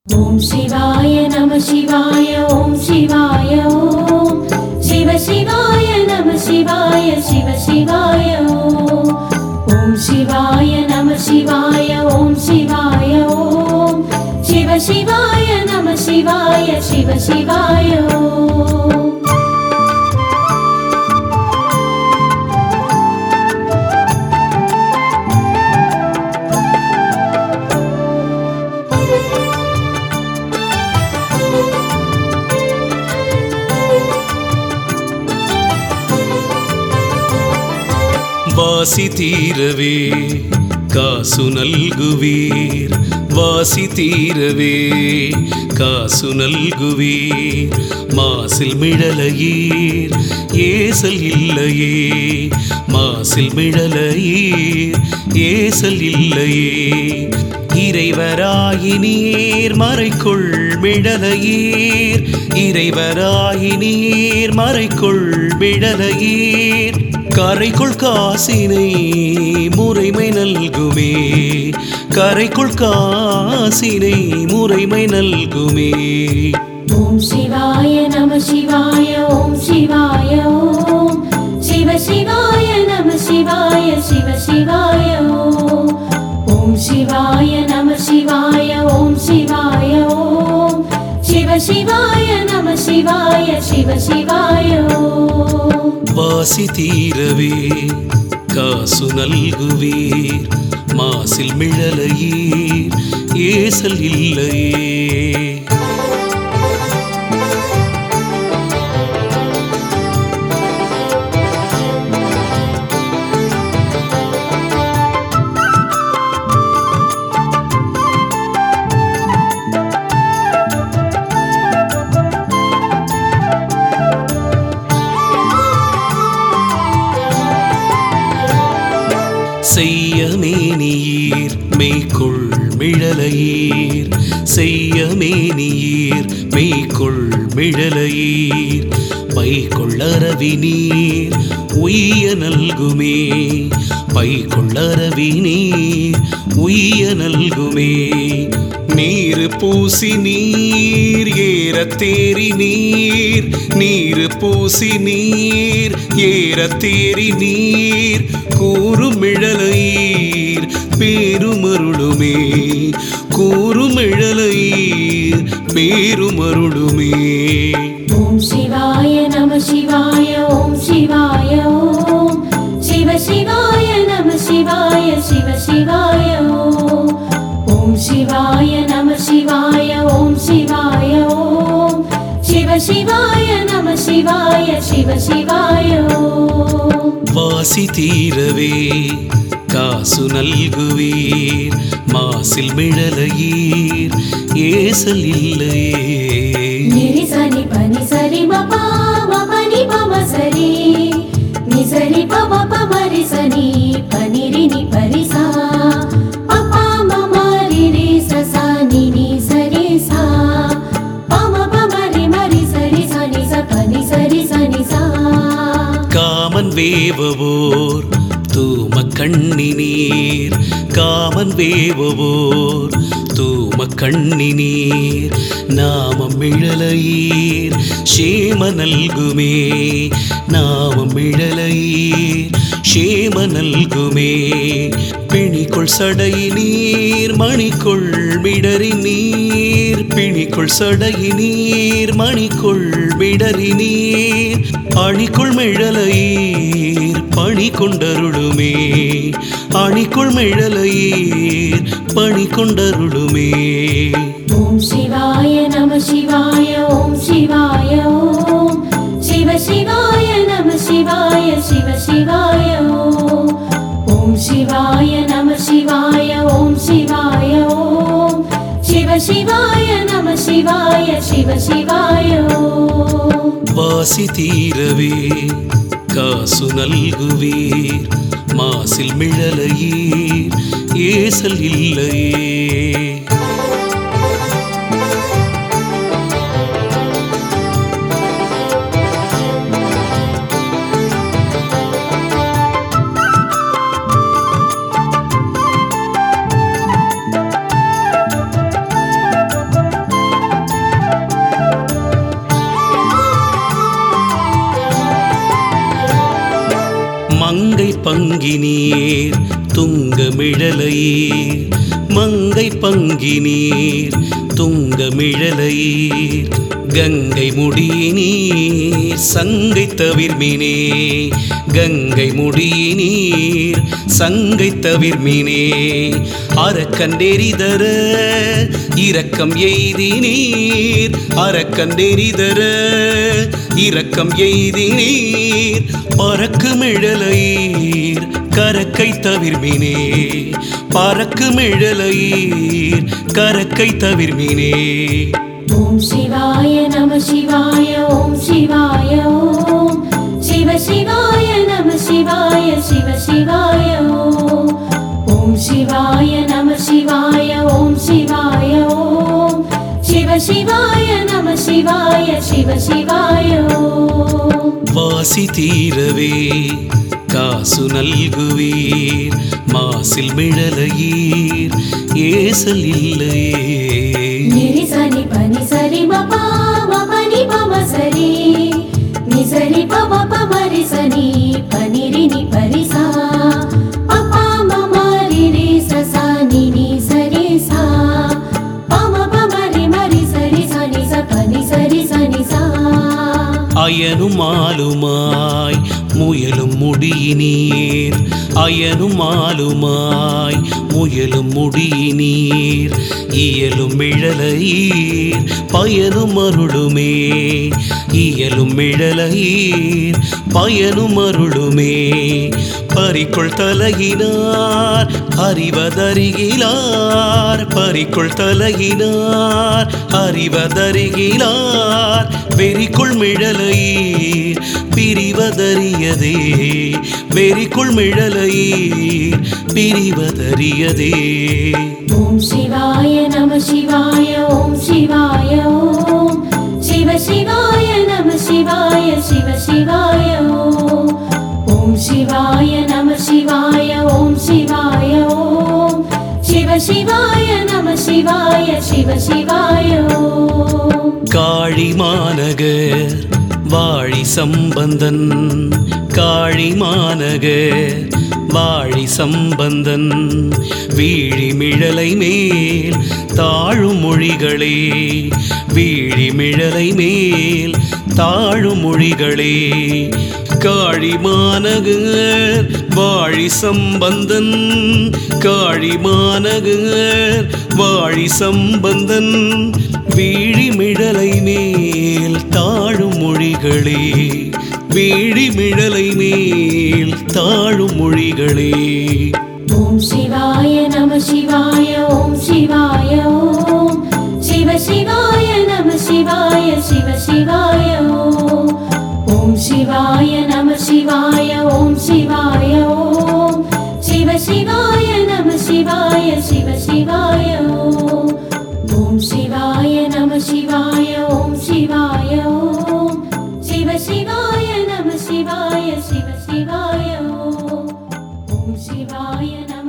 ॐ शिवाय नमः शिवाय ॐ शिवाय ॐ शिव शिवाय नमः शिवाय शिव शिवाय ॐ ॐ शिवाय नमः शिवाय ॐ शिवाय ॐ शिव शिवाय नमः शिवाय शिव शिवाय ॐ வாசி தீரவே காசு நல்குவீர் வாசி தீரவே காசு நல்குவீர் மாசில் மிழலையீர் ஏசல் இல்லையே மாசில் மிழலையீர் ஏசல் இல்லையே இறைவராயினீர் மறைக்குள் மிழலையீர் இறைவராயினீர் மறைக்குள் மிழலையீர் கரைக்குள் காசினை முறைமை நல்குமே கரைக்குள் காசினை முறைமை நல்குமே ॐ शिवाय नमः शिवाय ॐ शिवाय ॐ शिव शिवाय नमः शिवाय शिव शिवाय ॐ ॐ शिवाय नमः शिवाय ॐ शिवाय ॐ शिव शिवाय नमः शिवाय शिव शिवाय ॐ வாசி தீரவே காசு நல்குவீர் மாசில் மிழலையீர் ஏசல் இல்லையே செய்யமேனியீர் மெய்க்குள் மிழலையீர் செய்யமேனியீர் மெய்க்குள் மிழலையீர் பைக்குள்ளரவி நீர் உய்ய நல்குமே பைக்குள்ளரவி நீர் உய்ய நல்குமே நீர் பூசி நீர் ஏற தேரி நீர் நீர் பூசி நீர் ஏற தேரி நீர் கூறுமிழலையீர் பேருமருளுமே கூறுமிழலையீர் பேருமருளுமே ॐ शिवाय नमः शिवाय ॐ शिवाय ॐ शिव शिवाय नमः शिवाय शिव शिवाय ॐ ॐ शिवाय नमः शिवाय ॐ शिवाय ॐ शिव शिवाय नमः शिवाय शिव शिवाय ॐ வாசி தீரவே காசு நல்குவீர் மாசில் மிழலையீர் ஏசல் இல்லையே నిరి సని పని సరి మ పా మ పని ప మ సరి ని సరి ప మ ప మరి సని పని రి ని పరి సా ప ప మ మ రి రి స స ని ని సరి సా ప మ ప మరి మరి సరి స ని స పని సరి స ని సా காமன் வேவவோர் தூம கண்ணி நீர் காமன் வேவவோர் தூம கண்ணி நீர் நாமம் மிழலையீர் சேம நல்குமே நாமம் மிழலையீர் சேம நல்குமே பிணிக்குள் சடை நீர் மணிக்குள் மிடறி நீர் பிணிக்குள் சடை நீர் மணிக்குள் மிடறி நீர் அணிக்குள் மிழலையீர் பணி கொண்டருளுமே அணிக்குள் மிழலையீர் பணி கொண்டருளுமே ॐ शिवाय नमः शिवाय ॐ शिवाय ॐ शिव शिवाय नमः शिवाय शिव शिवाय ॐ ॐ शिवाय नमः शिवाय ॐ शिवाय ॐ शिव शिवाय नमः शिवाय शिव शिवाय ॐ வாசி தீரவே காசு நல்குவீர் மாசில் மிழலையீர் ஏசல் இல்லையே பங்கினீர் துங்கமிழலையீர் மங்கை பங்கினீர் துங்கமிழலையீர் கங்கை முடியினீர் சங்கை தவிர்மினே கங்கை முடியினீர் சங்கை தவிர்மினே அரக்கண்டெறிதர இரக்கம் எய்தினீர் அரக்கண்டெறிதர இரக்கம் எய்தினீர் பறக்குமிழலையீர் கரக்கை தவிர்மினே பறக்குமிழலையீர் கரக்கை தவிர்மினே ॐ शिवाय नमः शिवाय ॐ शिवाय ॐ शिव शिवाय नमः शिवाय शिव शिवाय ॐ ॐ शिवाय नमः शिवाय ॐ शिवाय ॐ शिव शिवाय नमः शिवाय शिव शिवाय ॐ வாசி தீரவே காசு நல்குவீர் மாசில் மிழலையீர் ஏசல் இல்லையே నిరి సని పని సరి మ పా మ పని ప మ సరి ని సరి ప మ ప మరి సని పని రి ని పరి సా ప ప మ మ రి రి స స ని ని సరి సా ప మ ప మరి మరి సరి స ని స పని సరి స ని సా அயனும் ஆளுமாய் முயலும் முடியினீர் அயனும் ஆளுமாய் முயலும் முடியினீர் இயலும் மிழலையீர் பயனும் அருளுமே இயலும் மிழலையீர் பயனும் அருளுமே பறிக்குள் தலையினார் அறிவதறிகிலார் பறிக்குள் தலையினார் அறிவதறிகிலார் வெறிக்குள் மிழலையீர் பிரிவதறியதே வெறிக்குள் மிழலையீர் பிரிவதறியதே ॐ शिवाय नमः शिवाय ॐ शिवाय ॐ शिव शिवाय नमः शिवाय शिव शिवाय ॐ ॐ शिवाय नमः शिवाय ॐ शिवाय ॐ शिव शिवाय नमः शिवाय शिव शिवाय ॐ காழி மாநகர் வாழி சம்பந்தன் காழி மாநகர் வாழி சம்பந்தன் வீழி மிழலை மேல் தாழும் மொழிகளே வீழி மிழலை மேல் தாழும் மொழிகளே காழி மாநகர் வாழி சம்பந்தன் காழி மாநகர் வாழி சம்பந்தன் வீழிமிழலை மேல் தாழும் மொழிகளே வீழிமிழலை மேல் தாழும் மொழிகளே ॐ शिवाय नमः शिवाय ॐ शिवाय ॐ शिव शिवाय नमः शिवाय शिव शिवाय ॐ ॐ शिवाय नमः शिवाय ॐ शिवाय ॐ शिव शिवाय नमः शिवाय शिव शिवाय ॐ ॐ शिवाय नमः शिवाय ॐ शिवाय ॐ शिव शिवाय नमः शिवाय शिव शिवाय ॐ ॐ शिवाय नमः